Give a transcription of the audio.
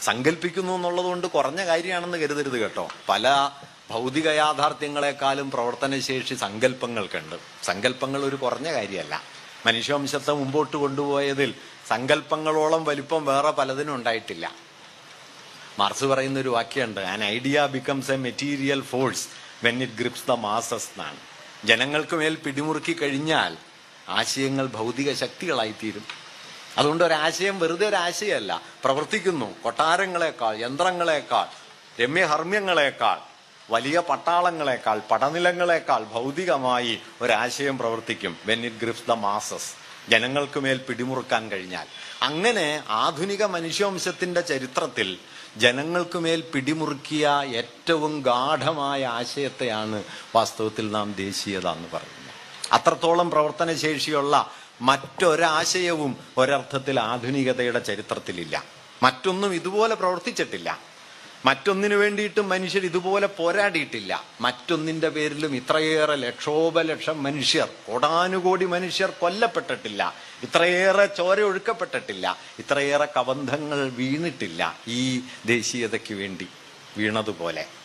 സങ്കല്പിക്കുന്നു എന്നുള്ളതുകൊണ്ട് കുറഞ്ഞ കാര്യമാണെന്ന് കരുതരുത് കേട്ടോ പല ഭൗതിക യാഥാർത്ഥ്യങ്ങളെക്കാളും പ്രവർത്തനശേഷി സങ്കല്പങ്ങൾക്കുണ്ട് സങ്കല്പങ്ങൾ ഒരു കുറഞ്ഞ കാര്യമല്ല മനുഷ്യവംശത്തെ മുമ്പോട്ട് കൊണ്ടുപോയതിൽ സങ്കല്പങ്ങളോളം വലിപ്പം വേറെ പലതിനും ഉണ്ടായിട്ടില്ല മാർസ് പറയുന്ന ഒരു വാക്യമുണ്ട് an idea becomes a material force when it grips the masses എന്നാണ് ജനങ്ങൾക്ക് മേൽ പിടിമുറുക്കി കഴിഞ്ഞാൽ ആശയങ്ങൾ ഭൗതിക ശക്തികളായിത്തീരും അതുകൊണ്ട് ഒരാശയം വെറുതെ ഒരു ആശയമല്ല പ്രവർത്തിക്കുന്നു കൊട്ടാരങ്ങളെക്കാൾ യന്ത്രങ്ങളെക്കാൾ രമ്യഹർമ്മ്യങ്ങളെക്കാൾ വലിയ പട്ടാളങ്ങളെക്കാൾ പടനിലങ്ങളെക്കാൾ ഭൗതികമായി ഒരാശയം പ്രവർത്തിക്കും when it grips the masses ജനങ്ങൾക്ക് മേൽ പിടിമുറുക്കാൻ കഴിഞ്ഞാൽ അങ്ങനെ ആധുനിക മനുഷ്യവംശത്തിന്റെ ചരിത്രത്തിൽ ജനങ്ങൾക്ക് മേൽ പിടിമുറുക്കിയ ഏറ്റവും ഗാഠമായ ആശയത്തെയാണ് വാസ്തവത്തിൽ നാം ദേശീയത എന്ന് പറയുന്നത് അത്രത്തോളം പ്രവർത്തനശേഷിയുള്ള മറ്റൊരാശയവും ഒരർത്ഥത്തിൽ ആധുനികതയുടെ ചരിത്രത്തിലില്ല മറ്റൊന്നും ഇതുപോലെ പ്രവർത്തിച്ചിട്ടില്ല മറ്റൊന്നിനു വേണ്ടിയിട്ടും മനുഷ്യർ ഇതുപോലെ പോരാടിയിട്ടില്ല മറ്റൊന്നിന്റെ പേരിലും ഇത്രയേറെ ലക്ഷോപലക്ഷം മനുഷ്യർ കോടാനുകോടി മനുഷ്യർ കൊല്ലപ്പെട്ടിട്ടില്ല ഇത്രയേറെ ചോര ഒഴുക്കപ്പെട്ടിട്ടില്ല ഇത്രയേറെ കബന്ധങ്ങൾ വീണിട്ടില്ല ഈ ദേശീയതയ്ക്ക് വേണ്ടി വീണതുപോലെ